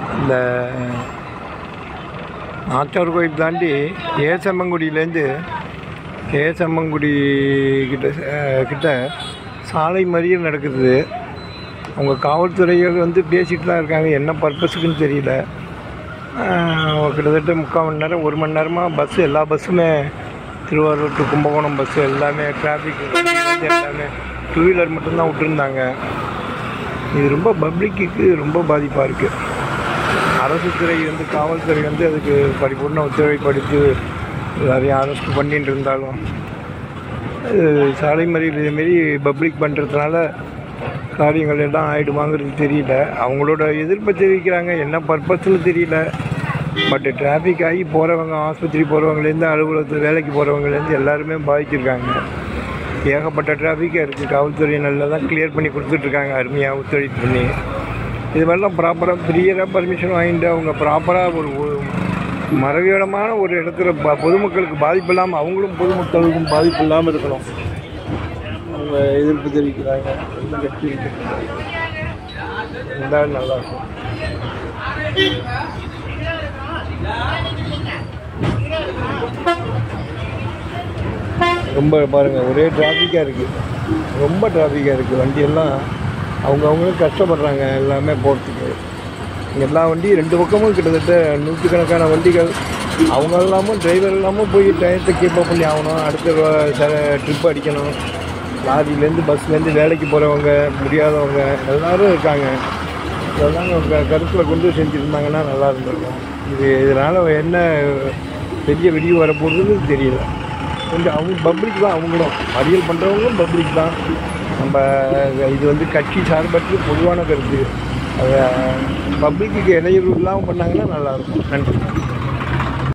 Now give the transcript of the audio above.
இந்த நாச்சார் கோயில் தாண்டி ஏசம்மங்குடியிலேருந்து ஏசம்மங்குடி கிட்ட அஹ், கிட்ட சாலை மறியல் நடக்குது அவங்க காவல்துறைகள் வந்து பேசிட்டு தான் இருக்காங்க என்ன பர்பஸுக்குன்னு தெரியல அஹ், கிட்டத்தட்ட முக்கால் மணி நேரம் ஒரு மணி நேரமாக பஸ்ஸு எல்லா பஸ்ஸுமே திருவாரூர் டு கும்பகோணம் பஸ்ஸு எல்லாமே டிராஃபிக் எல்லாமே டூ வீலர் மட்டும்தான் விட்டுருந்தாங்க இது ரொம்ப பப்ளிக்கு ரொம்ப பாதிப்பாக இருக்குது அரசு துறை வந்து காவல்துறை வந்து அதுக்கு பரிபூர்ண ஒத்துழைப்பு அளித்து எல்லாரையும் அரெஸ்ட் பண்ணிட்டு இருந்தாலும் அது சாலை மறியல் இதுமாரி பப்ளிக் பண்ணுறதுனால காரியங்கள் எல்லாம் ஆகிடுவாங்கிறது தெரியல அவங்களோட எதிர்ப்பை தெரிவிக்கிறாங்க என்ன பர்பஸ்னு தெரியல பட் டிராஃபிக் ஆகி போகிறவங்க ஆஸ்பத்திரி போகிறவங்கலேருந்து அலுவலகத்தில் வேலைக்கு போகிறவங்கலேருந்து எல்லாருமே பாதிச்சிருக்காங்க ஏகப்பட்ட டிராஃபிக்காக இருக்குது காவல்துறை நல்லா தான் கிளியர் பண்ணி கொடுத்துட்ருக்காங்க அருமையாக ஒத்துழைப்பு பண்ணி இது மாதிரிலாம் ப்ராப்பராக கிளியராக பர்மிஷன் வாங்கிட்டு அவங்க ப்ராப்பராக ஒரு ஒரு மரவியடமான ஒரு இடத்துல ப பொதுமக்களுக்கு பாதிப்பு இல்லாமல் அவங்களும் பொதுமக்களுக்கும் பாதிப்பு இல்லாமல் இருக்கணும் அவங்க எதிர்ப்பு தெரிவிக்கிறாங்க எந்த கட்சி இருந்தாலும் நல்லாயிருக்கும் ரொம்ப பாருங்கள் ஒரே டிராஃபிக்காக இருக்குது ரொம்ப டிராஃபிக்காக இருக்குது வண்டியெல்லாம் அவங்க அவங்களும் கஷ்டப்படுறாங்க எல்லாமே போகிறதுக்கு எல்லா வண்டியும் ரெண்டு பக்கமும் கிட்டத்தட்ட நூற்றுக்கணக்கான வண்டிகள் அவங்க இல்லாமல் டிரைவர் இல்லாமல் போய் டயத்தை கீப்பப் பண்ணி ஆகணும் அடுத்த ட்ரிப் அடிக்கணும் லாரியிலேருந்து பஸ்லேருந்து வேலைக்கு போகிறவங்க முடியாதவங்க எல்லாரும் இருக்காங்க இதெல்லாம் அவங்க கருத்தில் கொண்டு செஞ்சுருந்தாங்கன்னா நல்லா இருந்திருக்கும் இது இதனால் என்ன பெரிய வெடிவு வரப்போகுதுன்னு தெரியல கொஞ்சம் அவங்க பப்ளிக் தான் அவங்களும் மறியல் பண்ணுறவங்களும் பப்ளிக் தான் நம்ம இது வந்து கட்சி சார்பற்று பொதுவான கருத்து அதை பப்ளிக்கு இடையூறு இல்லாமல் பண்ணாங்கன்னா நல்லாயிருக்கும் நன்றி